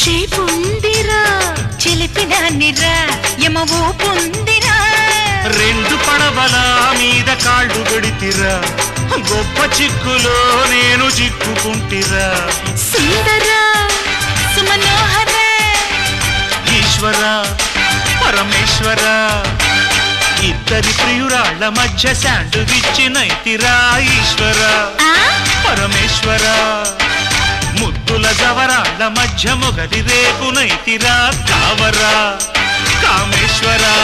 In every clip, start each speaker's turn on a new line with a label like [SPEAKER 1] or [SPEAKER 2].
[SPEAKER 1] షేపుందిరా చిలిపిదాన్నిరా యమ ఊపుందిరా
[SPEAKER 2] రెండు పడవల మీద కాళ్ళు గడితిరా గొప్ప చిక్కులో నేను చిక్కుకుంటిరా
[SPEAKER 1] సుందర సుమనోహర
[SPEAKER 2] ఈశ్వర పరమేశ్వర ఇద్దరి ప్రియురాళ్ల మధ్య శాండ్విచ్ నైతిరా ఈశ్వర
[SPEAKER 1] ఆ
[SPEAKER 2] పరమేశ్వర ముద్దుల జవరాళ్ల మధ్య మొగలి రేపు నైతిరా కావరా కామేశ్వరా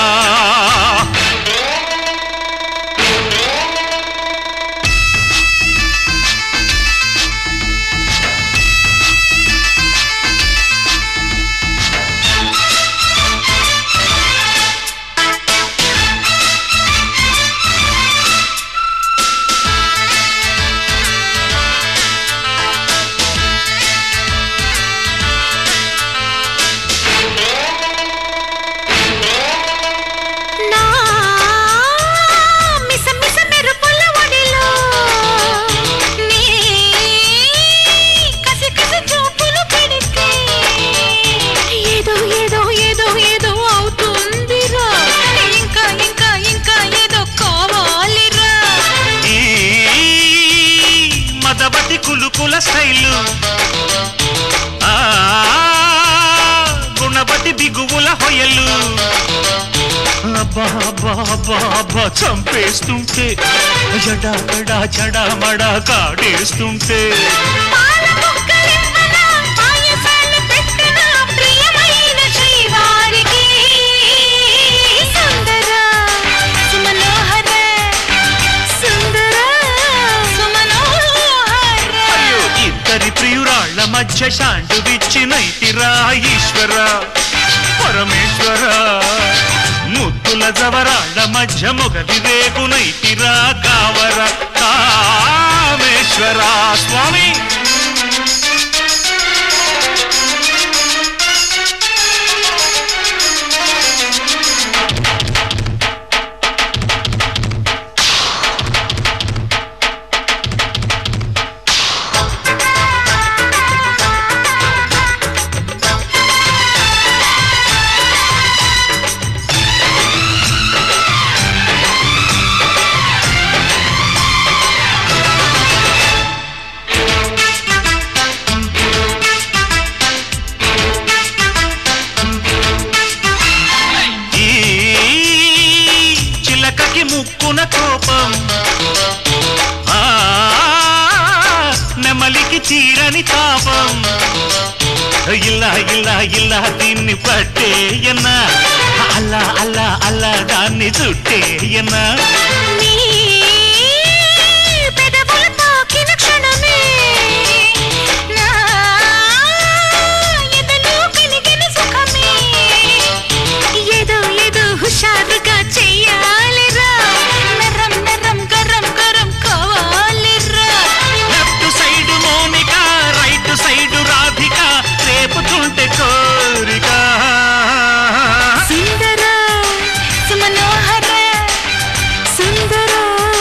[SPEAKER 1] నా మిస మిస మెరుపుల ఒడిలో నీ కసి కసి చూపులు పెడితే ఏదో ఏదో ఏదో ఏదో అవుతుందిరా ఇంకా ఇంకా ఇంకా ఏదో కావాలిరా
[SPEAKER 2] ఈ మదవతి కులుకుల స్టైలు ఆ గుణవతి బిగువుల హొయలు అబ్బా అబ్బా అబ్బా అబ్బా చంపేస్తుంటే జడా జడా మడా కాడేస్తుంటే
[SPEAKER 1] పాల ముక్కలివ్వనా పాయసాలు పెట్టనా ప్రియమైన శ్రీవారికి సుందర సుమనోహర సుందర సుమనోహర
[SPEAKER 2] అయ్యో ఇద్దరి ప్రియురాళ్ల మధ్య శాండ్విచ్ నైతిరా ఈశ్వర పరమేశ్వర ముద్దుల జవరాళ్ల మధ్య మొగలి రేపు నైతిరా కావర కామేశ్వర స్వామి ఈ చిలకకి ముక్కున కోపం ఆ నెమలికి తీరని తాపం ఇలా ఇలా ఇలా దీన్ని పట్టేయనా అలా అలా అలా దాన్ని చుట్టేయనా
[SPEAKER 1] నీ పెదవులు తాకిన క్షణమే నా ఎదలో కలిగిన సుఖమే ఏదో ఏదో హుషారుగా చెయ్యాలిరా నరం నరం గరం గరం కావాలిరా
[SPEAKER 2] left side Monika right side Radhika రేపుతుంటే కోరిక
[SPEAKER 1] సుందర సుమనోహర సుందర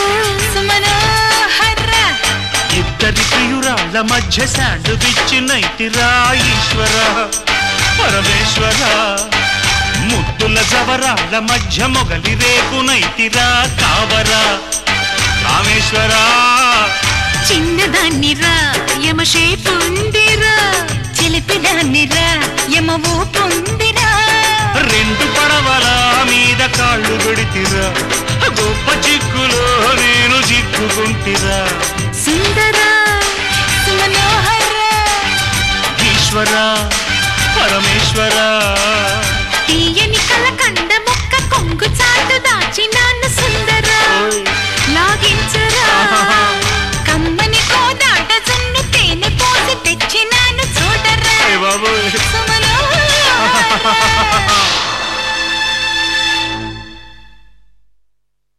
[SPEAKER 1] సుమనోహర
[SPEAKER 2] ఇద్దరి ప్రియురాళ్ల మధ్య శాండ్విచ్ నైతిరా ఈశ్వర పరమేశ్వర ముద్దుల జవరాళ్ల మధ్య మొగలి రేపు నైతిరా కావరా రామేశ్వర
[SPEAKER 1] చిన్నదాన్నిరా యమ షేపుందిరా చిలిపిదాన్నిరా యమ ఊపుందిరా
[SPEAKER 2] రెండు పడవల మీద కాళ్ళు పెడితిరా గొప్ప చిక్కులో నేను చిక్కుకుంటిరా
[SPEAKER 1] సుందర సుమనోహర
[SPEAKER 2] ఈశ్వర పరమేశ్వర